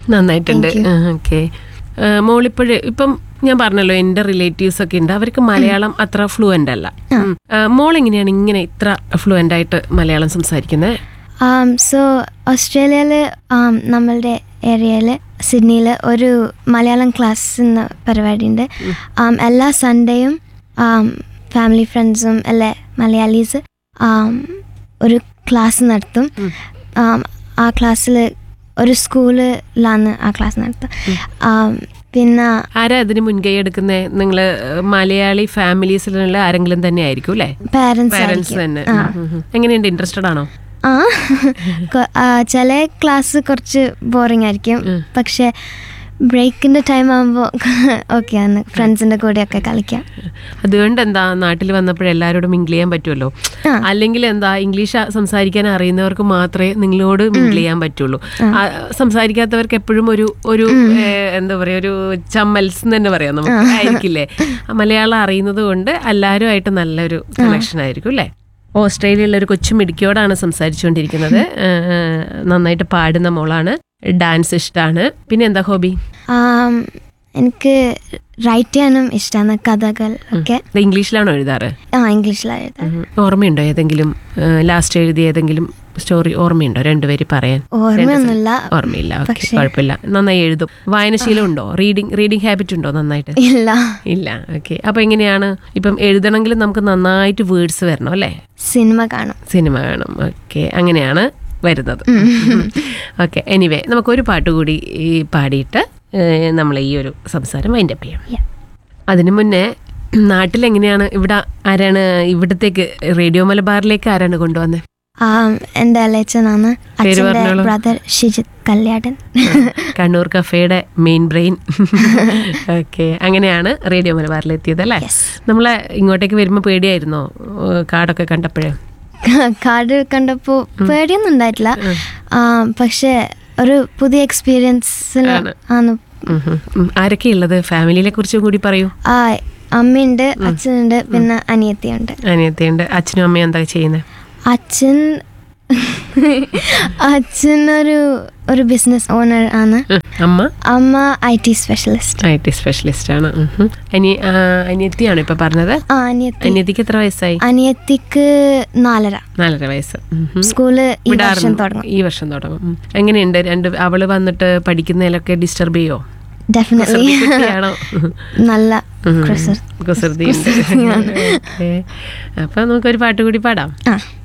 നന്നായിട്ടുണ്ട് ഓക്കെ മോളിപ്പോഴ് ഇപ്പം ഞാൻ പറഞ്ഞല്ലോ എൻ്റെ റിലേറ്റീവ്സ് ഒക്കെ ഉണ്ട് അവർക്ക് മലയാളം അത്ര ഫ്ലുവൻ്റ് അല്ല ഉം. ആ, മോൾ എങ്ങനെയാണ് ഇങ്ങനെ ഇത്ര ഫ്ലുവൻ്റ് ആയിട്ട് മലയാളം സംസാരിക്കുന്നത് സോ ഓസ്ട്രേലിയയിൽ നമ്മളുടെ ഏരിയയിൽ സിഡ്നിയിൽ ഒരു മലയാളം ക്ലാസ് എന്ന പരിപാടിയുണ്ട് Um, എല്ലാ സൺഡേയും ഫാമിലി ഫ്രണ്ട്സും അല്ലെ മലയാളീസ് um, ഒരു ക്ലാസ് നടത്തും Um, ആ ക്ലാസ്സിൽ ഒരു സ്കൂളിലാണ് ആ ക്ലാസ് നടത്തുക Um, പിന്നെ ആരാ അതിന് മുൻകൈ എടുക്കുന്നത് നിങ്ങൾ മലയാളി ഫാമിലീസിലുള്ള ആരെങ്കിലും തന്നെ ആയിരിക്കും അല്ലേ പാരൻസ് പാരന്റ്സ് തന്നെ ഉം, ഉം, ഉം. എങ്ങനെയുണ്ട് ഇൻട്രസ്റ്റഡ് ആണോ ആ കൊ- ആ, ചില ക്ലാസ് കുറച്ച് ബോറിംഗ് ആയിരിക്കും പക്ഷെ ബ്രേക്കിന്റെ ടൈം ആകുമ്പോൾ ഓക്കെയാണ് ഫ്രണ്ട്സിന്റെ കൂടെയൊക്കെ കളിക്കാം അതുകൊണ്ട് എന്താ നാട്ടിൽ വന്നപ്പോൾ എല്ലാവരോടും മിങ്കിൾ ചെയ്യാൻ പറ്റുമല്ലോ ആ. അല്ലെങ്കിൽ എന്താ ഇംഗ്ലീഷ് സംസാരിക്കാൻ അറിയുന്നവർക്ക് മാത്രമേ നിങ്ങളോട് മിങ്കിൾ ചെയ്യാൻ പറ്റുള്ളൂ ആ, സംസാരിക്കാത്തവർക്ക് എപ്പോഴും ഒരു ഒരു ഏഹ്, എന്താ പറയാ ഒരു ചമ്മൽസ് എന്ന് തന്നെ പറയാം നമുക്ക് ആയിരിക്കില്ലേ ആ, മലയാളം അറിയുന്നത് കൊണ്ട് എല്ലാവരുമായിട്ട് നല്ലൊരു കണക്ഷൻ ആയിരിക്കും അല്ലേ ഓസ്ട്രേലിയയിലെ ഒരു കൊച്ചു മിടുക്കിയോടാണ് സംസാരിച്ചുകൊണ്ടിരിക്കുന്നത് ഏഹ്, ഏഹ്, നന്നായിട്ട് പാടുന്ന മോളാണ് ഡാൻസ് ഇഷ്ടമാണ് പിന്നെ എന്താ ഹോബി ആം, എനിക്ക് റൈറ്റ് ചെയ്യാനും ഇഷ്ടമാണ് കഥകൾ ഒക്കെ ഇത് ഇംഗ്ലീഷിലാണോ എഴുതാറ് ആ ഇംഗ്ലീഷിലായിരുന്നു ഉം. ഓർമ്മയുണ്ടോ ഏതെങ്കിലും ലാസ്റ്റ് എഴുതിയ ഏതെങ്കിലും സ്റ്റോറി ഓർമ്മയുണ്ടോ രണ്ടുപേര് പറയാൻ ഓർമ്മയൊന്നുമില്ല ഓർമ്മയില്ല ഓക്കെ കുഴപ്പമില്ല നന്നായി എഴുതും വായനശീലം ഉണ്ടോ റീഡിങ് റീഡിങ് ഹാബിറ്റ് ഉണ്ടോ നന്നായിട്ട് ഇല്ല ഇല്ല ഓക്കെ അപ്പൊ എങ്ങനെയാണ് ഇപ്പം എഴുതണമെങ്കിൽ നമുക്ക് നന്നായിട്ട് വേർഡ്സ് വരണം അല്ലേ സിനിമ കാണും സിനിമ കാണും ഓക്കെ അങ്ങനെയാണ് വരുന്നത് ഓക്കെ എനിവേ നമുക്ക് ഒരു പാട്ട് കൂടി ഈ പാടിയിട്ട് നമ്മൾ ഈ ഒരു സംസാരം വൈൻഡ് അപ്പ് ചെയ്യാം Yeah. അതിനു മുന്നേ നാട്ടിൽ എങ്ങനെയാണ് ഇവിടെ ആരാണ് ഇവിടത്തേക്ക് റേഡിയോ മലബാറിലേക്ക് ആരാണ് കൊണ്ടുവന്നത് ആം, എൻ്റെ അലച്ചനാണ് അച്ഛൻ്റെ പറഞ്ഞോളൂ. ബ്രദർ ഷിജിത് കല്യാടൻ കണ്ണൂർ കഫേയുടെ മെയിൻ ബ്രെയിൻ ഓക്കെ അങ്ങനെയാണ് റേഡിയോ മലബാറിലെത്തിയത് അല്ലേ Yes. നമ്മളെ ഇങ്ങോട്ടേക്ക് വരുമ്പോൾ പേടിയായിരുന്നോ ഏഹ് കാടൊക്കെ കണ്ടപ്പോഴേ കാർഡ് കണ്ടപ്പോൾ പേടിയൊന്നും ഉണ്ടായിട്ടില്ല ആ, പക്ഷെ ഒരു പുതിയ എക്സ്പീരിയൻസ് ആണ് ഉം ഹും. ഉം. ആരൊക്കെ ഉള്ളത് ഫാമിലിയെ കുറിച്ചും കൂടി പറയൂ ആ അമ്മയുണ്ട് അച്ഛനുണ്ട് പിന്നെ അനിയത്തിയുണ്ട് അനിയത്തിയുണ്ട് അച്ഛനും അമ്മയും എന്താ ചെയ്യുന്നത് അച്ഛൻ അച്ഛൻ ഒരു ഒരു ബിസിനസ് ഓണർ ആണ് അമ്മ അമ്മ I T specialist I T specialist ആണ് ഉം ഹും. അനി ആ, അനിയത്തിയാണോ ഇപ്പൊ പറഞ്ഞത് ആ അനിയത്തി അനിയത്തിക്ക് എത്ര വയസ്സായി അനിയത്തിക്ക് നാലര നാലര വയസ്സ് ഉം ഹും. സ്കൂള് ഈ വർഷം വിടാറുണ്ട്. തുടങ്ങും ഈ വർഷം തുടങ്ങും ഉം. എങ്ങനെയുണ്ട് രണ്ട് അവള് വന്നിട്ട് പഠിക്കുന്നതിലൊക്കെ ഡിസ്റ്റർബ് ചെയ്യോ ഡെഫിനറ്റ്ലി കുട്ടിയാണോ നല്ല കുസൃ കുസൃതി അപ്പൊ നമുക്കൊരു പാട്ട് കൂടി പാടാം ആ